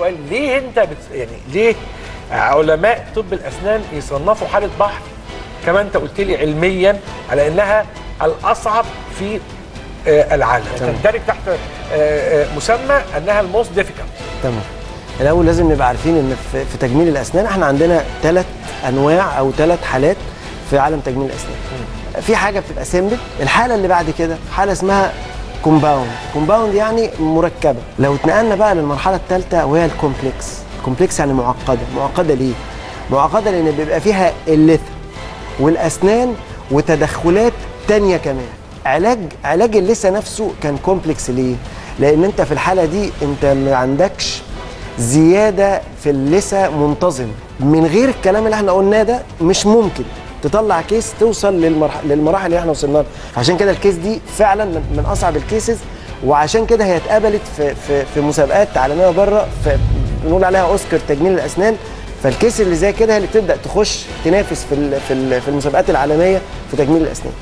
سؤال ليه انت بت... يعني ليه علماء طب الاسنان يصنفوا حاله بحر كما انت قلت لي علميا على انها الاصعب في آه، العالم تندرج تحت آه، آه، مسمى انها الموست ديفيكالت تمام الاول لازم نبقى عارفين ان في, في تجميل الاسنان احنا عندنا ثلاث انواع او ثلاث حالات في عالم تجميل الاسنان في حاجه بتبقى سيمبل الحاله اللي بعد كده حاله اسمها كومباوند كومباوند يعني مركبه لو اتنقلنا بقى للمرحله الثالثه وهي الكومبلكس الكومبلكس يعني معقده معقده ليه معقده لان بيبقى فيها اللثه والاسنان وتدخلات تانية كمان علاج علاج اللثه نفسه كان كومبلكس ليه لان انت في الحاله دي انت ما عندكش زياده في اللثه منتظم من غير الكلام اللي احنا قلناه ده مش ممكن تطلع كيس توصل للمرح... للمراحل اللي احنا وصلنا لها عشان كده الكيس دي فعلا من, من اصعب الكيسز وعشان كده هي اتقبلت في في, في مسابقات عالميه بره في بنقول عليها اوسكار تجميل الاسنان فالكيس اللي زي كده هي اللي بتبدا تخش تنافس في ال- في ال- في المسابقات العالميه في تجميل الاسنان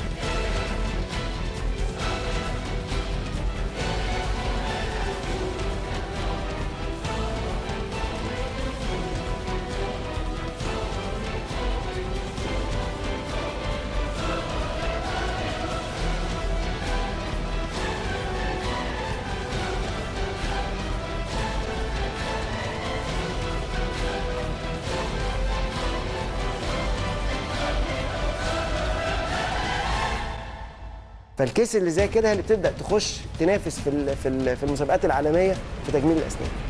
فالكيس اللي زي كده هي اللي بتبدا تخش تنافس في ال- في ال- في المسابقات العالميه في تجميل الاسنان